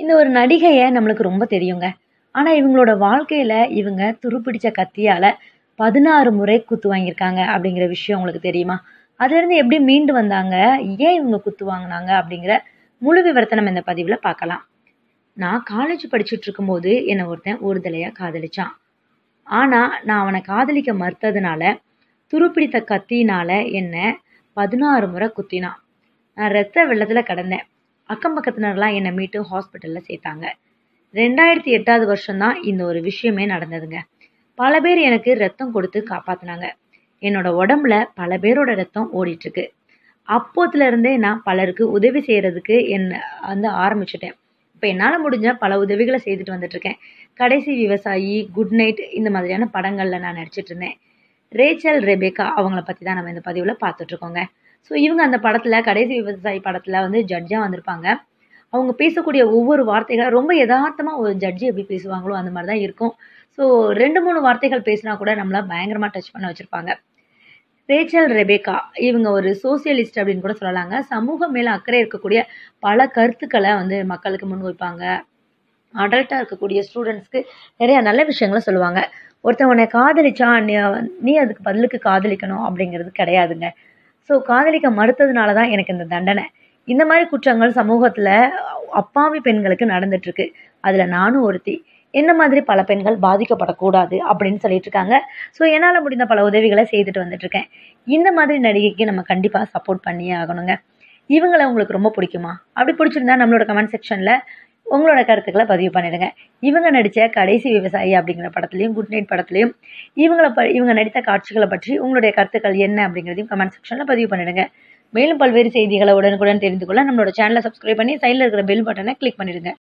இந்த ஒரு நடிகையை நம்மளுக்கு ரொம்ப தெரியுங்க ஆனால் இவங்களோட வாழ்க்கையில் இவங்க துருப்பிடிச்ச கத்தியால் பதினாறு முறை குத்து வாங்கியிருக்காங்க அப்படிங்கிற விஷயம் உங்களுக்கு தெரியுமா அதுலேருந்து எப்படி மீண்டு வந்தாங்க ஏன் இவங்க குத்து வாங்கினாங்க அப்படிங்கிற முழு விவரத்தை நம்ம இந்த பதிவில் பார்க்கலாம் நான் காலேஜ் படிச்சுட்டு இருக்கும்போது என்னை ஒருத்தன் ஒரு தலையாக காதலிச்சான் ஆனால் நான் அவனை காதலிக்க மறுத்ததுனால துருப்பிடித்த கத்தினால என்னை பதினாறு முறை குத்தினான் நான் ரத்த வெள்ளத்தில் கிடந்தேன் அக்கம் பக்கத்தினர்லாம் என்னை மீட்டு ஹாஸ்பிட்டலில் சேர்த்தாங்க ரெண்டாயிரத்தி எட்டாவது வருஷம்தான் இந்த ஒரு விஷயமே நடந்ததுங்க பல பேர் எனக்கு ரத்தம் கொடுத்து காப்பாற்றினாங்க என்னோட உடம்புல பல பேரோட ரத்தம் ஓடிட்டுருக்கு அப்போத்துல இருந்தே நான் பலருக்கு உதவி செய்கிறதுக்கு என்ன வந்து ஆரம்பிச்சிட்டேன் இப்போ என்னால் முடிஞ்ச பல உதவிகளை செய்துட்டு வந்துட்டுருக்கேன் கடைசி விவசாயி குட் நைட் இந்த மாதிரியான படங்களில் நான் நடிச்சிட்டு இருந்தேன் ரேச்சல் ரெபேக்கா அவங்கள பற்றி தான் நம்ம இந்த பதிவில் பார்த்துட்ருக்கோங்க ஸோ இவங்க அந்த படத்தில் கடைசி விவசாயி படத்தில் வந்து ஜட்ஜாக வந்திருப்பாங்க அவங்க பேசக்கூடிய ஒவ்வொரு வார்த்தைகள் ரொம்ப யதார்த்தமாக ஒரு ஜட்ஜி எப்படி பேசுவாங்களோ அந்த மாதிரி தான் இருக்கும் ஸோ ரெண்டு மூணு வார்த்தைகள் பேசினா கூட நம்மள பயங்கரமாக டச் பண்ண வச்சுருப்பாங்க ரேச்சல் ரெபேக்கா இவங்க ஒரு சோசியலிஸ்ட் அப்படின்னு கூட சொல்லலாங்க சமூகம் மேலே அக்கறை இருக்கக்கூடிய பல கருத்துக்களை வந்து மக்களுக்கு முன் வைப்பாங்க அடல்ட்டாக இருக்கக்கூடிய ஸ்டூடெண்ட்ஸ்க்கு நிறைய நல்ல விஷயங்களை சொல்லுவாங்க ஒருத்தன் உன்னை காதலிச்சா நீ நீ அதுக்கு பதிலுக்கு காதலிக்கணும் அப்படிங்கிறது கிடையாதுங்க ஸோ காதலிக்க மறுத்ததுனால தான் எனக்கு இந்த தண்டனை இந்த மாதிரி குற்றங்கள் சமூகத்தில் அப்பாவி பெண்களுக்கு நடந்துட்டுருக்கு அதில் நானும் ஒருத்தி என்ன மாதிரி பல பெண்கள் பாதிக்கப்படக்கூடாது அப்படின்னு சொல்லிட்டு இருக்காங்க ஸோ என்னால் முடிந்த பல உதவிகளை செய்துட்டு வந்துட்டுருக்கேன் இந்த மாதிரி நடிகைக்கு நம்ம கண்டிப்பாக சப்போர்ட் பண்ணியே ஆகணுங்க இவங்களை உங்களுக்கு ரொம்ப பிடிக்குமா அப்படி பிடிச்சிருந்தா நம்மளோட கமெண்ட் செக்ஷனில் உங்களோட கருத்துக்களை பதிவு பண்ணிடுங்க இவங்க நடித்த கடைசி விவசாயி அப்படிங்கிற படத்துலையும் குட் நைட் படத்துலையும் இவங்களை ப இவங்க நடித்த காட்சிகளை பற்றி உங்களுடைய கருத்துக்கள் என்ன அப்படிங்கிறதையும் கமெண்ட் செக்ஷனில் பதிவு பண்ணிடுங்க மேலும் பல்வேறு செய்திகளை உடனுக்குடன் தெரிந்து கொள்ள நம்மளோட சேனலை சப்ஸ்கிரைப் பண்ணி சைடில் இருக்கிற பெல் பட்டனை கிளிக் பண்ணிடுங்க